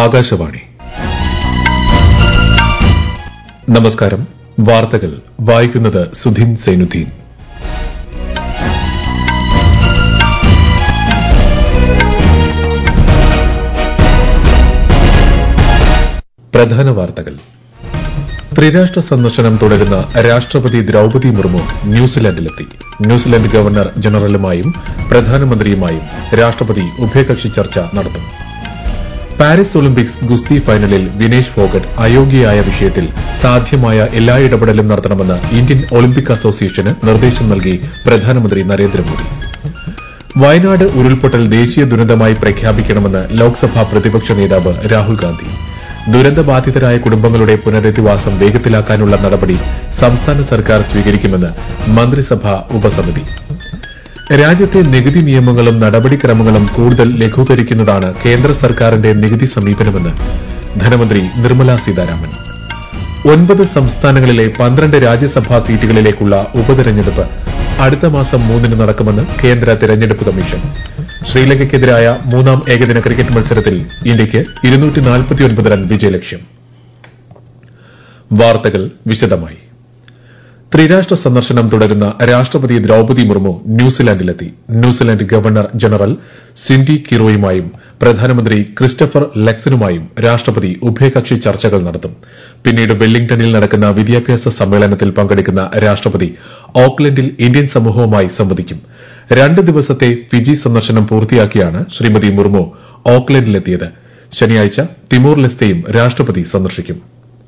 ആകാശവാണി നമസ്കാരം വാർത്തകൾ വായിക്കുന്നത് സുധീൻ സൈനുദ്ദീൻ പ്രധാന വാർത്തകൾ ത്രിരാഷ്ട്ര സന്ദർശനം തുടരുന്ന രാഷ്ട്രപതി ദ്രൌപതി മുർമു ന്യൂസിലൻഡിലെത്തി ന്യൂസിലൻഡ് ഗവർണർ ജനറലുമായും പ്രധാനമന്ത്രിയുമായും രാഷ്ട്രപതി ഉഭയകക്ഷി ചർച്ച നടത്തും പാരീസ് ഒളിമ്പിക്സ് ഗുസ്തി ഫൈനലിൽ വിനേഷ് ഫോഗട്ട് അയോഗ്യയായ വിഷയത്തിൽ സാധ്യമായ എല്ലാ ഇടപെടലും നടത്തണമെന്ന് ഇന്ത്യൻ ഒളിമ്പിക് അസോസിയേഷന് നിർദ്ദേശം നൽകി പ്രധാനമന്ത്രി നരേന്ദ്രമോദി വയനാട് ഉരുൾപൊട്ടൽ ദേശീയ ദുരന്തമായി പ്രഖ്യാപിക്കണമെന്ന് ലോക്സഭാ പ്രതിപക്ഷ നേതാവ് രാഹുൽ ഗാന്ധി ദുരന്തബാധിതരായ കുടുംബങ്ങളുടെ പുനരധിവാസം വേഗത്തിലാക്കാനുള്ള നടപടി സംസ്ഥാന സർക്കാർ സ്വീകരിക്കുമെന്ന് മന്ത്രിസഭാ ഉപസമിതി രാജ്യത്തെ നികുതി നിയമങ്ങളും നടപടിക്രമങ്ങളും കൂടുതൽ ലഘൂകരിക്കുന്നതാണ് കേന്ദ്ര സർക്കാരിന്റെ നികുതി സമീപനമെന്ന് ധനമന്ത്രി നിർമ്മല സീതാരാമൻ ഒൻപത് സംസ്ഥാനങ്ങളിലെ പന്ത്രണ്ട് രാജ്യസഭാ സീറ്റുകളിലേക്കുള്ള ഉപതെരഞ്ഞെടുപ്പ് അടുത്ത മാസം മൂന്നിന് നടക്കുമെന്ന് കേന്ദ്ര തെരഞ്ഞെടുപ്പ് കമ്മീഷൻ ശ്രീലങ്കയ്ക്കെതിരായ മൂന്നാം ഏകദിന ക്രിക്കറ്റ് മത്സരത്തിൽ ഇന്ത്യയ്ക്ക് റൺ വിജയലക്ഷ്യം വാർത്തകൾ വിശദമായി ത്രിരാഷ്ട്ര സന്ദർശനം തുടരുന്ന രാഷ്ട്രപതി ദ്രൌപതി മുർമു ന്യൂസിലാൻഡിലെത്തി ന്യൂസിലാൻഡ് ഗവർണർ ജനറൽ സിൻഡി കിറോയുമായും പ്രധാനമന്ത്രി ക്രിസ്റ്റഫർ ലെക്സനുമായും രാഷ്ട്രപതി ഉഭയകക്ഷി ചർച്ചകൾ നടത്തും പിന്നീട് വെല്ലിംഗ്ടണിൽ നടക്കുന്ന വിദ്യാഭ്യാസ സമ്മേളനത്തിൽ പങ്കെടുക്കുന്ന രാഷ്ട്രപതി ഓക്ലൻഡിൽ ഇന്ത്യൻ സമൂഹവുമായി സംവദിക്കും രണ്ട് ദിവസത്തെ ഫിജി സന്ദർശനം പൂർത്തിയാക്കിയാണ് ശ്രീമതി മുർമു ഓക്ലൻഡിലെത്തിയത് ശനിയാഴ്ച തിമോർ ലെസ്തെയും രാഷ്ട്രപതി സന്ദർശിക്കും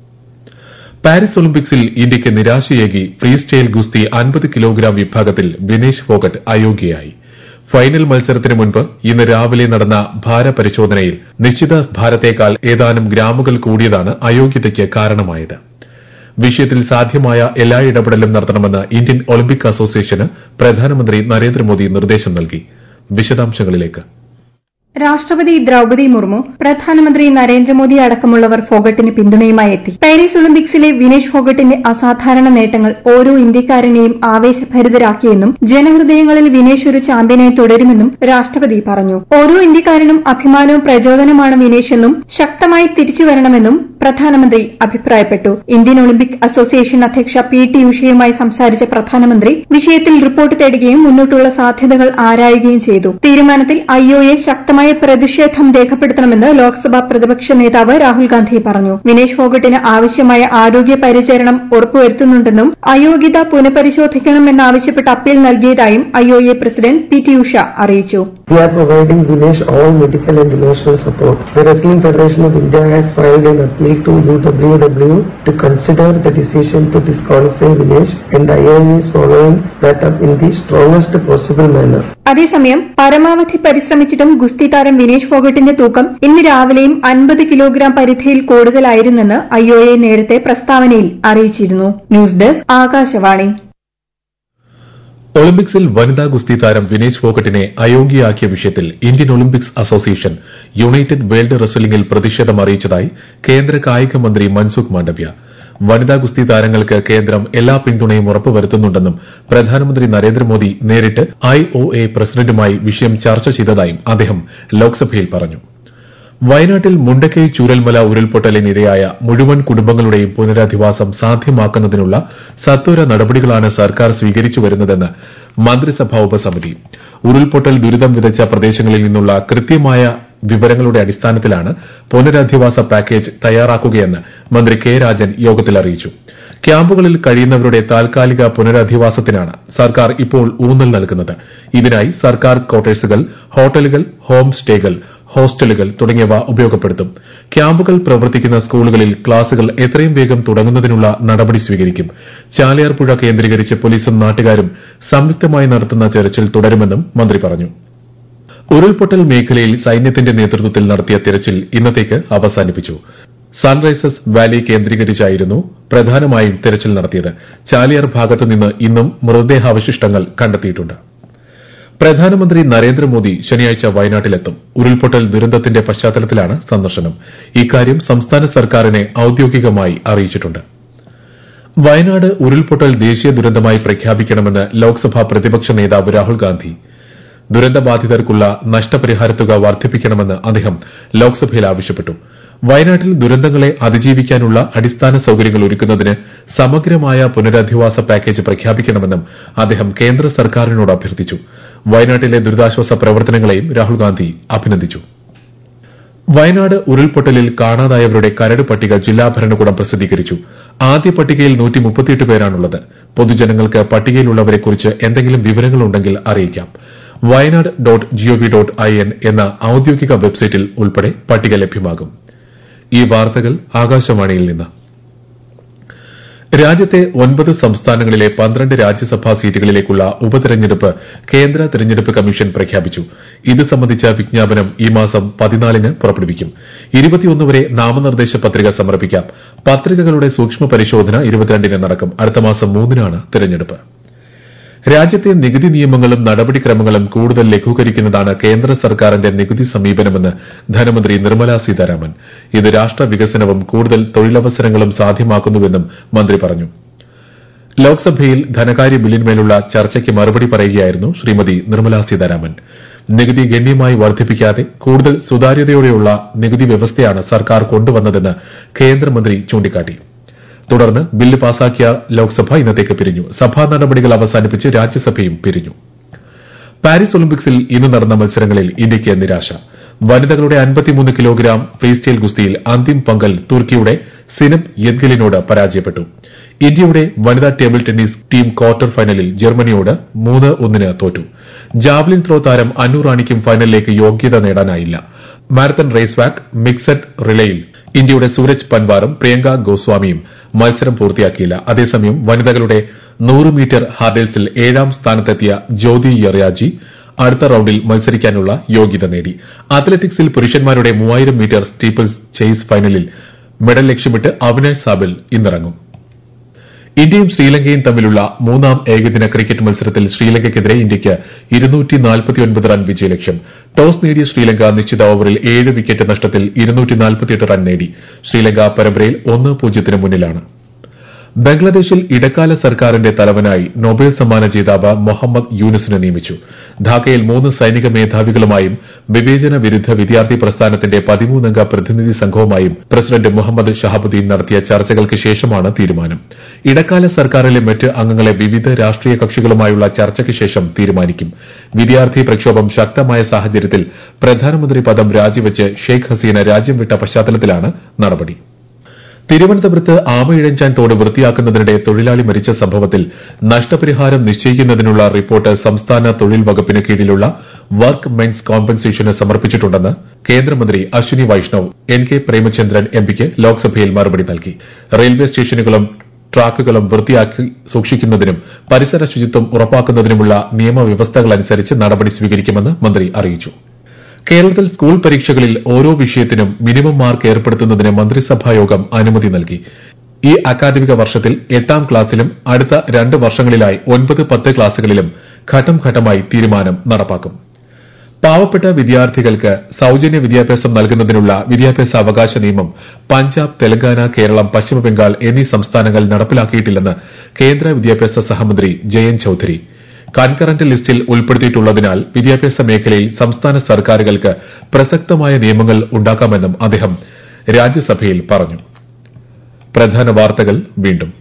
പാരീസ് ഒളിമ്പിക്സിൽ ഇന്ത്യയ്ക്ക് നിരാശയേകി ഫ്രീ സ്റ്റൈൽ ഗുസ്തി അൻപത് കിലോഗ്രാം വിഭാഗത്തിൽ വിനേഷ് ഫോഗട്ട് അയോഗ്യയായി ഫൈനൽ മത്സരത്തിന് മുൻപ് ഇന്ന് രാവിലെ നടന്ന ഭാരപരിശോധനയിൽ നിശ്ചിത ഭാരത്തേക്കാൾ ഏതാനും ഗ്രാമുകൾ കൂടിയതാണ് അയോഗ്യതയ്ക്ക് കാരണമായത് വിഷയത്തിൽ സാധ്യമായ എല്ലാ ഇടപെടലും നടത്തണമെന്ന് ഇന്ത്യൻ ഒളിമ്പിക് അസോസിയേഷന് പ്രധാനമന്ത്രി നരേന്ദ്രമോദി നിർദ്ദേശം നൽകി വിശദാംശങ്ങളിലേക്ക് രാഷ്ട്രപതി ദ്രൌപതി മുർമു പ്രധാനമന്ത്രി നരേന്ദ്രമോദി അടക്കമുള്ളവർ ഫോഗട്ടിന് പിന്തുണയുമായി എത്തി പാരീസ് ഒളിമ്പിക്സിലെ വിനേഷ് ഫോഗട്ടിന്റെ അസാധാരണ നേട്ടങ്ങൾ ഓരോ ഇന്ത്യക്കാരനെയും ആവേശഭരിതരാക്കിയെന്നും ജനഹൃദയങ്ങളിൽ വിനേഷ് ഒരു ചാമ്പ്യനായി തുടരുമെന്നും രാഷ്ട്രപതി പറഞ്ഞു ഓരോ ഇന്ത്യക്കാരനും അഭിമാനവും പ്രചോദനമാണ് വിനേഷ് എന്നും ശക്തമായി തിരിച്ചുവരണമെന്നും പ്രധാനമന്ത്രി അഭിപ്രായപ്പെട്ടു ഇന്ത്യൻ ഒളിമ്പിക് അസോസിയേഷൻ അധ്യക്ഷ പി ടി ഉഷയുമായി സംസാരിച്ച പ്രധാനമന്ത്രി വിഷയത്തിൽ റിപ്പോർട്ട് തേടുകയും മുന്നോട്ടുള്ള സാധ്യതകൾ ആരായുകയും ചെയ്തു തീരുമാനത്തിൽ ഐഒഎ ശക്തമായ പ്രതിഷേധം രേഖപ്പെടുത്തണമെന്ന് ലോക്സഭാ പ്രതിപക്ഷ നേതാവ് രാഹുൽ ഗാന്ധി പറഞ്ഞു വിനേഷ് ഫോഗട്ടിന് ആവശ്യമായ ആരോഗ്യ പരിചരണം ഉറപ്പുവരുത്തുന്നുണ്ടെന്നും അയോഗ്യത പുനഃപരിശോധിക്കണമെന്നാവശ്യപ്പെട്ട് അപ്പീൽ നൽകിയതായും IOA president P T Usha അറിയിച്ചു We are providing Vinesh all medical and emotional support. The Wrestling Federation of India has filed an appeal to UWW to consider the decision to disqualify Vinesh and IOM is following that up in the strongest possible manner. അതേസമയം പരമാവധി പരിശ്രമിച്ചിട്ടും ഗുസ്തി താരം വിനേഷ് ഫോഗട്ടിന്റെ തൂക്കം ഇന്ന് രാവിലെയും അൻപത് kilogram പരിധിയിൽ കൂടുതലായിരുന്നെന്ന് IOA നേരത്തെ പ്രസ്താവനയിൽ അറിയിച്ചിരുന്നു ന്യൂസ് ഡെസ്ക് ആകാശവാണി ഒളിമ്പിക്സിൽ വനിതാ ഗുസ്തി താരം വിനേഷ് ഫോഗട്ടിനെ അയോഗ്യയാക്കിയ വിഷയത്തിൽ Indian Olympics Association United World റെസ്ലിംഗിൽ പ്രതിഷേധം അറിയിച്ചതായി കേന്ദ്ര കായിക മന്ത്രി മൻസുഖ് മാണ്ഡവ്യ വനിതാ ഗുസ്തി താരങ്ങൾക്ക് കേന്ദ്രം എല്ലാ പിന്തുണയും ഉറപ്പുവരുത്തുന്നുണ്ടെന്നും പ്രധാനമന്ത്രി നരേന്ദ്രമോദി നേരിട്ട് ഐഒഎ പ്രസിഡന്റുമായി വിഷയം ചർച്ച ചെയ്തതായും അദ്ദേഹം ലോക്സഭയിൽ പറഞ്ഞു വയനാട്ടിൽ മുണ്ടക്കൈ ചൂരൽമല ഉരുൾപൊട്ടലിനിരയായ മുഴുവൻ കുടുംബങ്ങളുടെയും പുനരധിവാസം സാധ്യമാക്കുന്നതിനുള്ള സത്വര നടപടികളാണ് സർക്കാർ സ്വീകരിച്ചു വരുന്നതെന്ന് മന്ത്രിസഭാ ഉപസമിതി ഉരുൾപൊട്ടൽ ദുരിതം വിതച്ച പ്രദേശങ്ങളിൽ നിന്നുള്ള കൃത്യമായ വിവരങ്ങളുടെ അടിസ്ഥാനത്തിലാണ് പുനരധിവാസ പാക്കേജ് തയ്യാറാക്കുകയെന്ന് മന്ത്രി കെ രാജൻ യോഗത്തിൽ അറിയിച്ചു ക്യാമ്പുകളിൽ കഴിയുന്നവരുടെ താൽക്കാലിക പുനരധിവാസത്തിനാണ് സർക്കാർ ഇപ്പോൾ ഊന്നൽ നൽകുന്നത് ഇതിനായി സർക്കാർ ക്വാർട്ടേഴ്സുകൾ ഹോട്ടലുകൾ ഹോം സ്റ്റേകൾ ഹോസ്റ്റലുകൾ തുടങ്ങിയവ ഉപയോഗപ്പെടുത്തും ക്യാമ്പുകൾ പ്രവർത്തിക്കുന്ന സ്കൂളുകളിൽ ക്ലാസുകൾ എത്രയും വേഗം തുടങ്ങുന്നതിനുള്ള നടപടി സ്വീകരിക്കും ചാലിയാർ പുഴ കേന്ദ്രീകരിച്ച് പോലീസും നാട്ടുകാരും സംയുക്തമായി നടത്തുന്ന തെരച്ചിൽ തുടരുമെന്നും മന്ത്രി പറഞ്ഞു ഉരുൾപൊട്ടൽ മേഖലയിൽ സൈന്യത്തിന്റെ നേതൃത്വത്തിൽ നടത്തിയ തിരച്ചിൽ ഇന്നത്തേക്ക് അവസാനിപ്പിച്ചു സൺറൈസസ് വാലി കേന്ദ്രീകരിച്ചായിരുന്നു പ്രധാനമായും തെരച്ചിൽ നടത്തിയത് ചാലിയാർ ഭാഗത്ത് നിന്ന് ഇന്നും മൃതദേഹാവശിഷ്ടങ്ങൾ കണ്ടെത്തിയിട്ടുണ്ട് പ്രധാനമന്ത്രി നരേന്ദ്രമോദി ശനിയാഴ്ച വയനാട്ടിലെത്തും ഉരുൾപൊട്ടൽ ദുരന്തത്തിന്റെ പശ്ചാത്തലത്തിലാണ് സന്ദർശനം ഇക്കാര്യം സംസ്ഥാന സർക്കാരിനെ ഔദ്യോഗികമായി അറിയിച്ചിട്ടുണ്ട് വയനാട് ഉരുൾപൊട്ടൽ ദേശീയ ദുരന്തമായി പ്രഖ്യാപിക്കണമെന്ന് ലോക്സഭാ പ്രതിപക്ഷ നേതാവ് രാഹുൽ ഗാന്ധി ദുരന്തബാധിതർക്കുള്ള നഷ്ടപരിഹാരത്തുക വർദ്ധിപ്പിക്കണമെന്ന് അദ്ദേഹം ലോക്സഭയിൽ ആവശ്യപ്പെട്ടു വയനാട്ടിൽ ദുരന്തങ്ങളെ അതിജീവിക്കാനുള്ള അടിസ്ഥാന സൌകര്യങ്ങൾ ഒരുക്കുന്നതിന് സമഗ്രമായ പുനരധിവാസ പാക്കേജ് പ്രഖ്യാപിക്കണമെന്നും അദ്ദേഹം കേന്ദ്ര സർക്കാരിനോട് അഭ്യർത്ഥിച്ചു വയനാട്ടിലെ ദുരിതാശ്വാസ പ്രവർത്തനങ്ങളെയും രാഹുൽ ഗാന്ധി അഭിനന്ദിച്ചു വയനാട് ഉരുൾപൊട്ടലിൽ കാണാതായവരുടെ കരട് പട്ടിക ജില്ലാ ഭരണകൂടം പ്രസിദ്ധീകരിച്ചു ആദ്യ പട്ടികയിൽ പേരാണുള്ളത് പൊതുജനങ്ങൾക്ക് പട്ടികയിലുള്ളവരെക്കുറിച്ച് എന്തെങ്കിലും വിവരങ്ങളുണ്ടെങ്കിൽ അറിയിക്കാം Wayanad dot GOV dot I N എന്ന ഔദ്യോഗിക വെബ്സൈറ്റിൽ ഉൾപ്പെടെ പട്ടിക ലഭ്യമാകും ഈ വാർത്തകൾ ആകാശവാണിയിൽ നിന്ന് രാജ്യത്തെ ഒൻപത് സംസ്ഥാനങ്ങളിലെ പന്ത്രണ്ട് രാജ്യസഭാ സീറ്റുകളിലേക്കുള്ള ഉപതെരഞ്ഞെടുപ്പ് കേന്ദ്ര തെരഞ്ഞെടുപ്പ് കമ്മീഷൻ പ്രഖ്യാപിച്ചു ഇത് സംബന്ധിച്ച വിജ്ഞാപനം ഈ മാസം പതിനാലിന് പുറപ്പെടുവിക്കും ഇരുപത്തിയൊന്ന് വരെ നാമനിർദ്ദേശ പത്രിക സമർപ്പിക്കാം പത്രികകളുടെ സൂക്ഷ്മ പരിശോധന ഇരുപത്തിരണ്ടിന് നടക്കും അടുത്ത മാസം മൂന്നിനാണ് തെരഞ്ഞെടുപ്പ് രാജ്യത്തെ നികുതി നിയമങ്ങളും നടപടിക്രമങ്ങളും കൂടുതൽ ലഘൂകരിക്കുന്നതാണ് കേന്ദ്ര സർക്കാരിന്റെ നികുതി സമീപനമെന്ന് ധനമന്ത്രി നിർമ്മല സീതാരാമൻ ഇത് രാഷ്ട്ര വികസനവും കൂടുതൽ തൊഴിലവസരങ്ങളും സാധ്യമാക്കുന്നുവെന്നും മന്ത്രി പറഞ്ഞു ലോക്സഭയിൽ ധനകാര്യ ബില്ലിന്മേലുള്ള ചർച്ചയ്ക്ക് മറുപടി പറയുകയായിരുന്നു ശ്രീമതി നിർമ്മല സീതാരാമൻ നികുതി ഗണ്യമായി വർദ്ധിപ്പിക്കാതെ കൂടുതൽ സുതാര്യതയോടെയുള്ള നികുതി വ്യവസ്ഥയാണ് സർക്കാർ കൊണ്ടുവന്നതെന്ന് കേന്ദ്രമന്ത്രി ചൂണ്ടിക്കാട്ടി തുടർന്ന് ബില്ല് പാസാക്കിയ ലോക്സഭ ഇന്നത്തേക്ക് പിരിഞ്ഞു സഭാ നടപടികൾ അവസാനിപ്പിച്ച് രാജ്യസഭയും പിരിഞ്ഞു പാരീസ് ഒളിമ്പിക്സിൽ ഇന്ന് നടന്ന മത്സരങ്ങളിൽ ഇന്ത്യയ്ക്ക് നിരാശ വനിതകളുടെ അൻപത്തിമൂന്ന് കിലോഗ്രാം ഫ്രീസ്റ്റൈൽ ഗുസ്തിയിൽ അന്തിം പങ്കൽ തുർക്കിയുടെ സിനബ് യദ്ഗലിനോട് പരാജയപ്പെട്ടു ഇന്ത്യയുടെ വനിതാ ടേബിൾ ടെന്നീസ് ടീം ക്വാർട്ടർ ഫൈനലിൽ ജർമ്മനിയോട് മൂന്ന് ഒന്നിന് തോറ്റു ജാവലിൻ ത്രോ താരം അന്നു റാണിക്കും ഫൈനലിലേക്ക് യോഗ്യത നേടാനായില്ല മാരത്തൺ റേസ് വാക്ക് മിക്സഡ് റിലേയിൽ ഇന്ത്യയുടെ സൂരജ് പൻവാറും പ്രിയങ്ക ഗോസ്വാമിയും മത്സരം പൂർത്തിയാക്കിയില്ല അതേസമയം വനിതകളുടെ നൂറ് മീറ്റർ ഹാർഡിൽസിൽ ഏഴാം സ്ഥാനത്തെത്തിയ ജ്യോതി യറിയാജി അടുത്ത റൌണ്ടിൽ മത്സരിക്കാനുള്ള യോഗ്യത നേടി അത്ലറ്റിക്സിൽ പുരുഷന്മാരുടെ മൂവായിരം മീറ്റർ സ്റ്റീപ്പിൾസ് ചേസ് ഫൈനലിൽ മെഡൽ ലക്ഷ്യമിട്ട് അവിനാഷ് സാബൽ ഇന്നിറങ്ങും ഇന്ത്യയും ശ്രീലങ്കയും തമ്മിലുള്ള മൂന്നാം ഏകദിന ക്രിക്കറ്റ് മത്സരത്തിൽ ശ്രീലങ്കയ്ക്കെതിരെ ഇന്ത്യയ്ക്ക് റൺ വിജയലക്ഷ്യം ടോസ് നേടിയ ശ്രീലങ്ക നിശ്ചിത ഓവറിൽ ഏഴ് വിക്കറ്റ് നഷ്ടത്തിൽ റൺ നേടി ശ്രീലങ്ക പരമ്പരയിൽ ഒന്ന് പൂജ്യത്തിന് മുന്നിലാണ് ബംഗ്ലാദേശിൽ ഇടക്കാല സർക്കാരിന്റെ തലവനായി നൊബേൽ സമ്മാന ജേതാവ് മൊഹമ്മദ് യൂനുസിനെ നിയമിച്ചു ധാക്കയിൽ മൂന്ന് സൈനിക മേധാവികളുമായും വിവേചന വിരുദ്ധ വിദ്യാർത്ഥി പ്രസ്ഥാനത്തിന്റെ പതിമൂന്നംഗ പ്രതിനിധി സംഘവുമായും പ്രസിഡന്റ് മുഹമ്മദ് ഷഹാബുദ്ദീൻ നടത്തിയ ചർച്ചകൾക്ക് ശേഷമാണ് തീരുമാനം ഇടക്കാല സർക്കാരിലെ മറ്റ് അംഗങ്ങളെ വിവിധ രാഷ്ട്രീയ കക്ഷികളുമായുള്ള ചർച്ചയ്ക്ക് ശേഷം തീരുമാനിക്കും വിദ്യാർത്ഥി പ്രക്ഷോഭം ശക്തമായ സാഹചര്യത്തിൽ പ്രധാനമന്ത്രി പദം രാജിവെച്ച് ഷെയ്ഖ് ഹസീന രാജ്യം വിട്ട പശ്ചാത്തലത്തിലാണ് നടപടി തിരുവനന്തപുരത്ത് ആമയിഴഞ്ചാൻ തോട് വൃത്തിയാക്കുന്നതിനിടെ തൊഴിലാളി മരിച്ച സംഭവത്തിൽ നഷ്ടപരിഹാരം നിശ്ചയിക്കുന്നതിനുള്ള റിപ്പോർട്ട് സംസ്ഥാന തൊഴിൽ വകുപ്പിന് കീഴിലുള്ള വർക്ക് മെൻസ് കോമ്പൻസേഷന് സമർപ്പിച്ചിട്ടുണ്ടെന്ന് കേന്ദ്രമന്ത്രി അശ്വിനി വൈഷ്ണവ് എൻ കെ പ്രേമചന്ദ്രൻ എംപിക്ക് ലോക്സഭയിൽ മറുപടി നൽകി റെയിൽവേ സ്റ്റേഷനുകളും ട്രാക്കുകളും വൃത്തിയാക്കി സൂക്ഷിക്കുന്നതിനും പരിസര ശുചിത്വം ഉറപ്പാക്കുന്നതിനുമുള്ള നിയമവ്യവസ്ഥകളനുസരിച്ച് നടപടി സ്വീകരിക്കുമെന്ന് മന്ത്രി അറിയിച്ചു കേരളത്തിൽ സ്കൂൾ പരീക്ഷകളിൽ ഓരോ വിഷയത്തിനും മിനിമം മാർക്ക് ഏർപ്പെടുത്തുന്നതിന് മന്ത്രിസഭായോഗം അനുമതി നൽകി ഈ അക്കാദമിക വർഷത്തിൽ എട്ടാം ക്ലാസ്സിലും അടുത്ത രണ്ട് വർഷങ്ങളിലായി ഒൻപത് പത്ത് ക്ലാസുകളിലും ഘട്ടം ഘട്ടമായി തീരുമാനം നടപ്പാക്കും പാവപ്പെട്ട വിദ്യാർത്ഥികൾക്ക് സൌജന്യ വിദ്യാഭ്യാസം നൽകുന്നതിനുള്ള വിദ്യാഭ്യാസ അവകാശ നിയമം പഞ്ചാബ് തെലങ്കാന കേരളം പശ്ചിമബംഗാൾ എന്നീ സംസ്ഥാനങ്ങൾ നടപ്പിലാക്കിയിട്ടില്ലെന്ന് കേന്ദ്ര വിദ്യാഭ്യാസ സഹമന്ത്രി ജയന്ത് ചൌധരി കൺകറന്റ് ലിസ്റ്റിൽ ഉൾപ്പെടുത്തിയിട്ടുള്ളതിനാൽ വിദ്യാഭ്യാസ മേഖലയിൽ സംസ്ഥാന സർക്കാരുകൾക്ക് പ്രസക്തമായ നിയമങ്ങൾ ഉണ്ടാക്കാമെന്നും അദ്ദേഹം രാജ്യസഭയിൽ പറഞ്ഞു പ്രധാന വാർത്തകൾ വീണ്ടും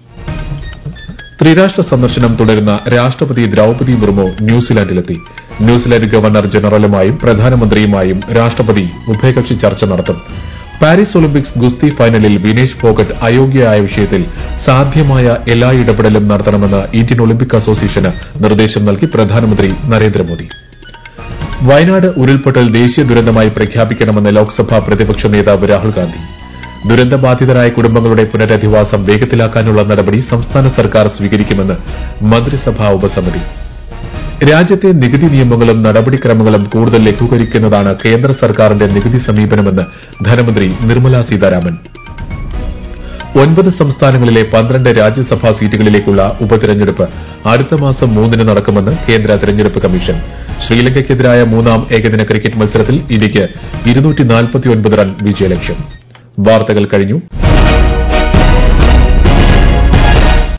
ത്രിരാഷ്ട്ര സന്ദർശനം തുടരുന്ന രാഷ്ട്രപതി ദ്രൌപതി മുർമു ന്യൂസിലാൻഡിലെത്തി ന്യൂസിലാൻഡ് ഗവർണർ ജനറലുമായും പ്രധാനമന്ത്രിയുമായും രാഷ്ട്രപതി ഉഭയകക്ഷി ചർച്ച നടത്തും പാരീസ് ഒളിമ്പിക്സ് ഗുസ്തി ഫൈനലിൽ വിനേഷ് ഫോഗട്ട് അയോഗ്യയായ വിഷയത്തിൽ സാധ്യമായ എല്ലാ ഇടപെടലും നടത്തണമെന്ന് ഇന്ത്യൻ ഒളിമ്പിക് അസോസിയേഷന് നിർദ്ദേശം നൽകി പ്രധാനമന്ത്രി നരേന്ദ്രമോദി വയനാട് ഉരുൾപൊട്ടൽ ദേശീയ ദുരന്തമായി പ്രഖ്യാപിക്കണമെന്ന് ലോക്സഭാ പ്രതിപക്ഷ നേതാവ് രാഹുൽ ഗാന്ധി ദുരന്തബാധിതരായ കുടുംബങ്ങളുടെ പുനരധിവാസം വേഗത്തിലാക്കാനുള്ള നടപടി സംസ്ഥാന സർക്കാർ സ്വീകരിക്കുമെന്ന് മന്ത്രിസഭാ ഉപസമിതി രാജ്യത്തെ നികുതി നിയമങ്ങളും നടപടിക്രമങ്ങളും കൂടുതൽ ലഘൂകരിക്കുന്നതാണ് കേന്ദ്ര സർക്കാരിന്റെ നികുതി സമീപനമെന്ന് ധനമന്ത്രി നിർമ്മല സീതാരാമൻ ഒൻപത് സംസ്ഥാനങ്ങളിലെ പന്ത്രണ്ട് രാജ്യസഭാ സീറ്റുകളിലേക്കുള്ള ഉപതെരഞ്ഞെടുപ്പ് അടുത്ത മാസം മൂന്നിന് നടക്കുമെന്ന് കേന്ദ്ര തെരഞ്ഞെടുപ്പ് കമ്മീഷൻ ശ്രീലങ്കയ്ക്കെതിരായ മൂന്നാം ഏകദിന ക്രിക്കറ്റ് മത്സരത്തിൽ ഇന്ത്യയ്ക്ക് റൺ വിജയലക്ഷ്യം വാർത്തകൾ കഴിഞ്ഞു